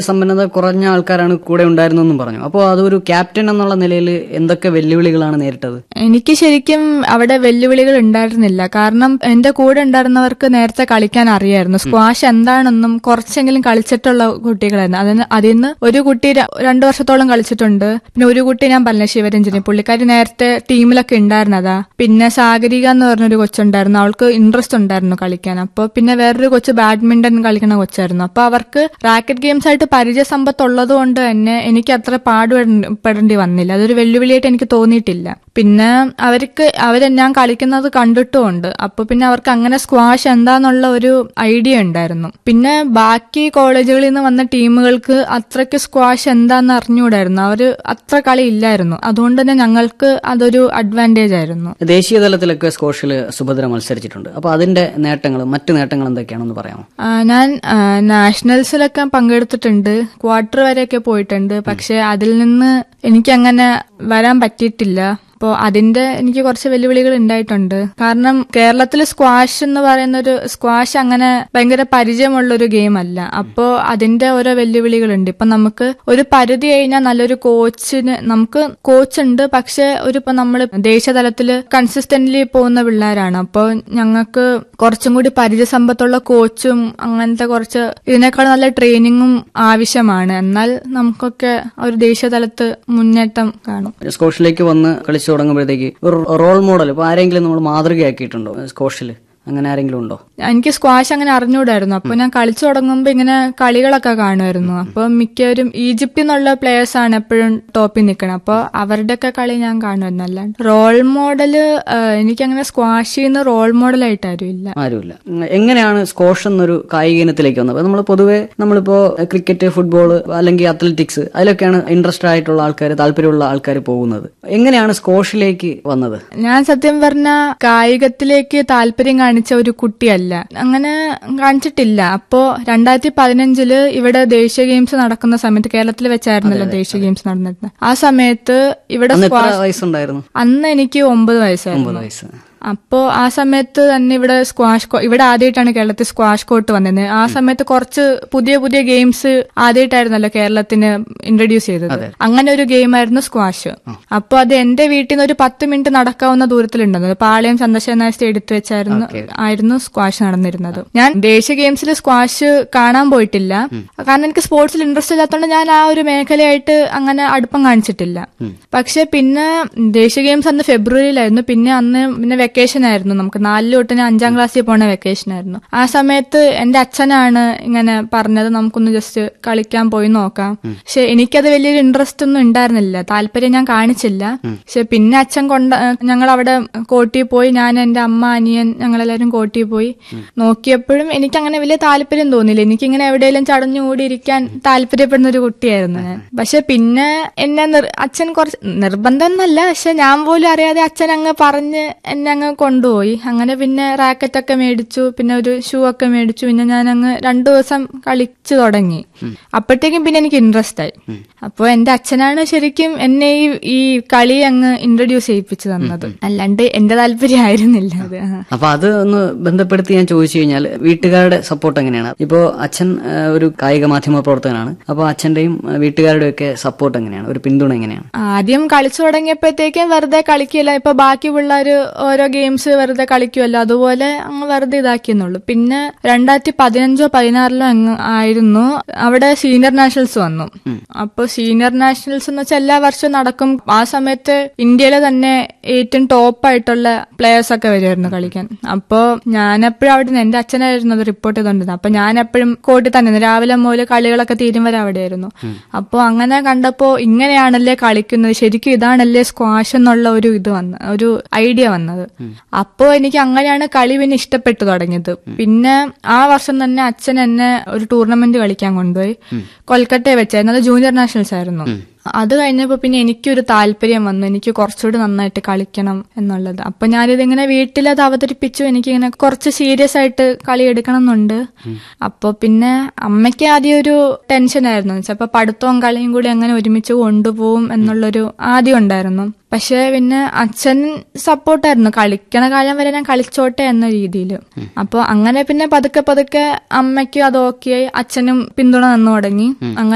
വിദ്യാസമ്പന്നത കുറഞ്ഞ ആൾക്കാരാണ് കൂടെ ഉണ്ടായിരുന്നെന്നും പറഞ്ഞു അപ്പോൾ അതൊരു ക്യാപ്റ്റൻ എന്നുള്ള നിലയിൽ എന്തൊക്കെ വെല്ലുവിളികളാണ് നേരിട്ടത് എനിക്ക് ശരിക്കും അവിടെ വെല്ലുവിളികൾ ഉണ്ടായിരുന്നില്ല കാരണം എന്റെ കൂടെ ഉണ്ടായിരുന്നവർക്ക് നേരത്തെ കളിക്കാൻ അറിയായിരുന്നു സ്ക്വാഷ് എന്താണെന്നും കുറച്ചെങ്കിലും കളിച്ചിട്ടുള്ള കുട്ടികളായിരുന്നു അതിന് അതിൽ നിന്ന് ഒരു കുട്ടി ര- രണ്ടു വർഷത്തോളം കളിച്ചിട്ടുണ്ട് പിന്നെ ഒരു കുട്ടി ഞാൻ പറഞ്ഞ ശിവരഞ്ജനി പുള്ളിക്കാരി നേരത്തെ ടീമിലൊക്കെ ഉണ്ടായിരുന്നതാ പിന്നെ സാഗരിക എന്ന് പറഞ്ഞൊരു കൊച്ചുണ്ടായിരുന്നു അവൾക്ക് ഇൻട്രസ്റ്റ് ഉണ്ടായിരുന്നു കളിക്കാൻ അപ്പോൾ പിന്നെ വേറൊരു കൊച്ച് ബാഡ്മിന്റൺ കളിക്കുന്ന കൊച്ചായിരുന്നു അപ്പൊ അവർക്ക് റാക്കറ്റ് ഗെയിംസ് ആയിട്ട് പരിചയസമ്പത്ത് ഉള്ളത് കൊണ്ട് തന്നെ എനിക്ക് അത്ര പാടുപെടേണ്ടി വന്നില്ല അതൊരു വെല്ലുവിളിയായിട്ട് എനിക്ക് തോന്നിയിട്ടില്ല പിന്നെ അവർക്ക് അവരെ ഞാൻ കളിക്കുന്നത് കണ്ടിട്ടുമുണ്ട് അപ്പൊ പിന്നെ അവർക്ക് അങ്ങനെ സ്ക്വാഷ് എന്താന്നുള്ള ഒരു ഐഡിയ ഉണ്ടായിരുന്നു പിന്നെ ബാക്കി കോളേജുകളിൽ നിന്ന് വന്ന ടീമുകൾക്ക് അത്രയ്ക്ക് സ്ക്വാഷ് എന്താന്ന് അറിഞ്ഞുകൂടായിരുന്നു അവര് അത്ര കളി ഇല്ലായിരുന്നു അതുകൊണ്ട് തന്നെ ഞങ്ങൾക്ക് അതൊരു അഡ്വാൻറ്റേജ് ആയിരുന്നു ദേശീയ തലത്തിലൊക്കെ സ്കോഷിൽ സുഭദ്ര മത്സരിച്ചിട്ടുണ്ട് അപ്പോൾ അതിന്റെ നേട്ടങ്ങൾ മറ്റു നേട്ടങ്ങൾ എന്തൊക്കെയാണെന്ന് പറയാമോ ആ, ഞാൻ ആ, നാഷണൽസിലൊക്കെ പങ്കെടുത്തിട്ടുണ്ട് ക്വാർട്ടർ വരെയൊക്കെ പോയിട്ടുണ്ട് പക്ഷെ അതിൽ നിന്ന് എനിക്കങ്ങനെ വരാൻ പറ്റിയിട്ടില്ല അപ്പോൾ അതിന്റെ എനിക്ക് കുറച്ച് വെല്ലുവിളികൾ ഉണ്ടായിട്ടുണ്ട് കാരണം കേരളത്തിൽ സ്ക്വാഷ് എന്ന് പറയുന്ന ഒരു സ്ക്വാഷ് അങ്ങനെ ഭയങ്കര പരിചയമുള്ള ഒരു ഗെയിം അല്ല അപ്പോൾ അതിന്റെ ഓരോ വെല്ലുവിളികളുണ്ട് ഇപ്പൊ നമുക്ക് ഒരു പരിധി കഴിഞ്ഞാൽ നല്ലൊരു കോച്ചിന് നമുക്ക് കോച്ച് ഉണ്ട് പക്ഷെ ഒരു ഇപ്പൊ നമ്മൾ ദേശീയ തലത്തിൽ കൺസിസ്റ്റന്റ്ലി പോകുന്ന പിള്ളേരാണ് അപ്പോൾ ഞങ്ങൾക്ക് കുറച്ചും കൂടി പരിചയസമ്പത്തുള്ള കോച്ചും അങ്ങനത്തെ കുറച്ച് ഇതിനേക്കാൾ നല്ല ട്രെയിനിങ്ങും ആവശ്യമാണ് എന്നാൽ നമുക്കൊക്കെ ഒരു ദേശീയ തലത്ത് മുന്നേറ്റം കാണും സ്കോഷിലേക്ക് വന്ന് കളിച്ചു തുടങ്ങുമ്പോഴത്തേക്ക് ഒരു റോൾ മോഡൽ ഇപ്പോൾ ആരെങ്കിലും നമ്മൾ മാതൃകയാക്കിയിട്ടുണ്ടോ സ്കോഷിൽ അങ്ങനെ ആരെങ്കിലും ഉണ്ടോ എനിക്ക് സ്ക്വാഷ് അങ്ങനെ അറിഞ്ഞൂടായിരുന്നു അപ്പൊ ഞാൻ കളിച്ചു തുടങ്ങുമ്പോ ഇങ്ങനെ കളികളൊക്കെ കാണുമായിരുന്നു അപ്പൊ മിക്കവരും ഈജിപ്തിൽ നിന്നുള്ള പ്ലേയേഴ്സ് ആണ് എപ്പോഴും ടോപ്പിൽ നിൽക്കണം അപ്പൊ അവരുടെയൊക്കെ കളി ഞാൻ കാണുമായിരുന്നു അല്ലാണ്ട് റോൾ മോഡല് എനിക്കങ്ങനെ സ്ക്വാഷിൽ നിന്ന് റോൾ മോഡൽ ആയിട്ട് ആരും ഇല്ല ആരുമില്ല ഉം, എങ്ങനെയാണ് സ്കോഷ് എന്നൊരു കായിക ഇനത്തിലേക്ക് വന്നത് നമ്മൾ പൊതുവെ നമ്മളിപ്പോ ക്രിക്കറ്റ് ഫുട്ബോൾ അല്ലെങ്കിൽ അത്ലറ്റിക്സ് അതിലൊക്കെയാണ് ഇൻട്രസ്റ്റ് ആയിട്ടുള്ള ആൾക്കാർ താല്പര്യമുള്ള ആൾക്കാർ പോകുന്നത് എങ്ങനെയാണ് സ്കോഷിലേക്ക് വന്നത് ഞാൻ സത്യം പറഞ്ഞ കായികത്തിലേക്ക് താല്പര്യം കാണിച്ച ഒരു കുട്ടിയല്ല അങ്ങനെ കാണിച്ചിട്ടില്ല അപ്പോ രണ്ടായിരത്തി പതിനഞ്ചില് ഇവിടെ ദേശീയ ഗെയിംസ് നടക്കുന്ന സമയത്ത് കേരളത്തിൽ വെച്ചായിരുന്നല്ലോ ദേശീയ ഗെയിംസ് നടന്നിരുന്നത് ആ സമയത്ത് ഇവിടെ അന്ന് എത്ര സ്ക്വാഷ് വയസ്സുണ്ടായിരുന്നു അന്ന് എനിക്ക് ഒമ്പത് വയസ്സായിരുന്നു ഒമ്പത് വയസ്സ് അപ്പോ ആ സമയത്ത് തന്നെ ഇവിടെ സ്ക്വാഷ് കോ- ഇവിടെ ആദ്യമായിട്ടാണ് കേരളത്തിൽ സ്ക്വാഷ് കോർട്ട് വന്നത് ആ സമയത്ത് കുറച്ച് പുതിയ പുതിയ ഗെയിംസ് ആദ്യമായിട്ടായിരുന്നല്ലോ കേരളത്തിന് ഇൻട്രൊഡ്യൂസ് ചെയ്തത് അങ്ങനെ ഒരു ഗെയിമായിരുന്നു സ്ക്വാഷ് അപ്പൊ അത് എന്റെ വീട്ടിൽ നിന്ന് ഒരു പത്ത് മിനിറ്റ് നടക്കാവുന്ന ദൂരത്തിലുണ്ടെന്നത് പാളയം ചന്ദ്രശേഖരനായ സ്റ്റേഡിയത്തിൽ വെച്ചായിരുന്നു ആയിരുന്നു സ്ക്വാഷ് നടന്നിരുന്നത് ഞാൻ ദേശീയ ഗെയിംസിൽ സ്ക്വാഷ് കാണാൻ പോയിട്ടില്ല കാരണം എനിക്ക് സ്പോർട്സിൽ ഇൻട്രസ്റ്റ് ഇല്ലാത്തതുകൊണ്ട് ഞാൻ ആ ഒരു മേഖലയായിട്ട് അങ്ങനെ അടുപ്പം കാണിച്ചിട്ടില്ല പക്ഷെ പിന്നെ ദേശീയ ഗെയിംസ് അന്ന് ഫെബ്രുവരിയിലായിരുന്നു പിന്നെ അന്ന് പിന്നെ വെക്കേഷൻ ആയിരുന്നു നമുക്ക് നാലിൽ തൊട്ട് ഞാൻ അഞ്ചാം ക്ലാസ്സിൽ പോണ വെക്കേഷൻ ആയിരുന്നു ആ സമയത്ത് എന്റെ അച്ഛനാണ് ഇങ്ങനെ പറഞ്ഞത് നമുക്കൊന്ന് ജസ്റ്റ് കളിക്കാൻ പോയി നോക്കാം പക്ഷെ എനിക്കത് വലിയൊരു ഇൻട്രസ്റ്റ് ഒന്നും ഉണ്ടായിരുന്നില്ല താല്പര്യം ഞാൻ കാണിച്ചില്ല പക്ഷെ പിന്നെ അച്ഛൻ കൊണ്ട ഞങ്ങൾ അവിടെ കോട്ടിയിൽ പോയി ഞാൻ എന്റെ അമ്മ അനിയൻ ഞങ്ങളെല്ലാരും കോട്ടിയിൽ പോയി നോക്കിയപ്പോഴും എനിക്ക് അങ്ങനെ വലിയ താല്പര്യം തോന്നിയില്ല എനിക്കിങ്ങനെ എവിടെയെങ്കിലും ചടഞ്ഞു കൂടി ഇരിക്കാൻ താല്പര്യപ്പെടുന്ന ഒരു കുട്ടിയായിരുന്നു ഞാൻ പക്ഷെ പിന്നെ എന്നെ നിർ- അച്ഛൻ കുറച്ച് നിർബന്ധം എന്നല്ല പക്ഷെ ഞാൻ പോലും അറിയാതെ അച്ഛൻ അങ്ങ് പറഞ്ഞ് എന്നെ അങ്ങ് കൊണ്ടുപോയി അങ്ങനെ പിന്നെ റാക്കറ്റ് ഒക്കെ മേടിച്ചു പിന്നെ ഒരു ഷൂ ഒക്കെ മേടിച്ചു പിന്നെ ഞാൻ അങ്ങ് രണ്ടു ദിവസം കളിച്ചു തുടങ്ങി അപ്പോഴത്തേക്കും പിന്നെ എനിക്ക് ഇൻട്രസ്റ്റ് ആയി അപ്പോൾ എന്റെ അച്ഛനാണ് ശരിക്കും എന്നെ ഈ ഈ കളി അങ്ങ് ഇൻട്രൊഡ്യൂസ് ചെയ്യിപ്പിച്ചു തന്നത് അല്ലാണ്ട് എന്റെ താല്പര്യം ആയിരുന്നില്ല അത് ആ. അപ്പൊ അത് ഒന്ന് ബന്ധപ്പെടുത്തി ഞാൻ ചോദിച്ചു കഴിഞ്ഞാൽ വീട്ടുകാരുടെ സപ്പോർട്ട് എങ്ങനെയാണ് ഇപ്പോ അച്ഛൻ ആ, ഒരു കായിക മാധ്യമ പ്രവർത്തകനാണ് അപ്പൊ അച്ഛന്റെയും ആ, വീട്ടുകാരുടെയും ഒക്കെ സപ്പോർട്ട് എങ്ങനെയാണ് ഒരു പിന്തുണ എങ്ങനെയാണ് ആദ്യം കളിച്ചു തുടങ്ങിയപ്പോഴത്തേക്കും വെറുതെ കളിക്കില്ല ഇപ്പൊ ബാക്കി പിള്ളേര് ഓരോ ഗെയിംസ് വെറുതെ കളിക്കുമല്ലോ അതുപോലെ അങ്ങ് വെറുതെ ഇതാക്കിയെന്നുള്ളൂ പിന്നെ രണ്ടായിരത്തി പതിനഞ്ചോ പതിനാറിലോ അങ്ങ് ആയിരുന്നു അവിടെ സീനിയർ നാഷണൽസ് വന്നു അപ്പൊ സീനിയർ നാഷണൽസ് എന്ന് വെച്ചാൽ എല്ലാ വർഷവും നടക്കും ആ സമയത്ത് ഇന്ത്യയിലെ തന്നെ ഏറ്റവും ടോപ്പ് ആയിട്ടുള്ള പ്ലേയേഴ്സ് ഒക്കെ വരുമായിരുന്നു കളിക്കാൻ അപ്പോ ഞാനെപ്പോഴും അവിടെ നിന്ന് എന്റെ അച്ഛനായിരുന്നു അത് റിപ്പോർട്ട് ചെയ്തോണ്ടിരുന്നത് അപ്പൊ ഞാൻ എപ്പോഴും കോട്ടിൽ തന്നെ ആയിരുന്നു. രാവിലെ മുതൽ കളികളൊക്കെ തീരും വരെ അവിടെയായിരുന്നു അപ്പൊ അങ്ങനെ കണ്ടപ്പോ ഇങ്ങനെയാണല്ലേ കളിക്കുന്നത് ശരിക്കും ഇതാണല്ലേ സ്ക്വാഷ് എന്നുള്ള ഒരു ഇത് വന്ന ഒരു ഐഡിയ വന്നത് അപ്പോ എനിക്ക് അങ്ങനെയാണ് കളി പിന്നെ ഇഷ്ടപ്പെട്ടു തുടങ്ങിയത് പിന്നെ ആ വർഷം തന്നെ അച്ഛൻ എന്നെ ഒരു ടൂർണമെന്റ് കളിക്കാൻ കൊണ്ടുപോയി കൊൽക്കട്ടയെ വെച്ചായിരുന്നു അത് ജൂനിയർ നാഷണൽസ് ആയിരുന്നു അത് കഴിഞ്ഞപ്പോ പിന്നെ എനിക്കൊരു താല്പര്യം വന്നു എനിക്ക് കുറച്ചുകൂടി നന്നായിട്ട് കളിക്കണം എന്നുള്ളത് അപ്പൊ ഞാനിതിങ്ങനെ വീട്ടിലത് അവതരിപ്പിച്ചു എനിക്കിങ്ങനെ കുറച്ച് സീരിയസ് ആയിട്ട് കളി എടുക്കണം എന്നുണ്ട് അപ്പൊ പിന്നെ അമ്മയ്ക്ക് ആദ്യം ഒരു ടെൻഷൻ ആയിരുന്നു ചിലപ്പോ പഠിത്തവും കളിയും കൂടി എങ്ങനെ ഒരുമിച്ച് കൊണ്ടുപോകും എന്നുള്ളൊരു ആദ്യം ഉണ്ടായിരുന്നു പക്ഷെ പിന്നെ അച്ഛൻ സപ്പോർട്ടായിരുന്നു കളിക്കണ കാലം വരെ ഞാൻ കളിച്ചോട്ടെ എന്ന രീതിയിൽ അപ്പൊ അങ്ങനെ പിന്നെ പതുക്കെ പതുക്കെ അമ്മയ്ക്കും അത് ഓക്കെ അച്ഛനും പിന്തുണ തന്നു തുടങ്ങി അങ്ങനെ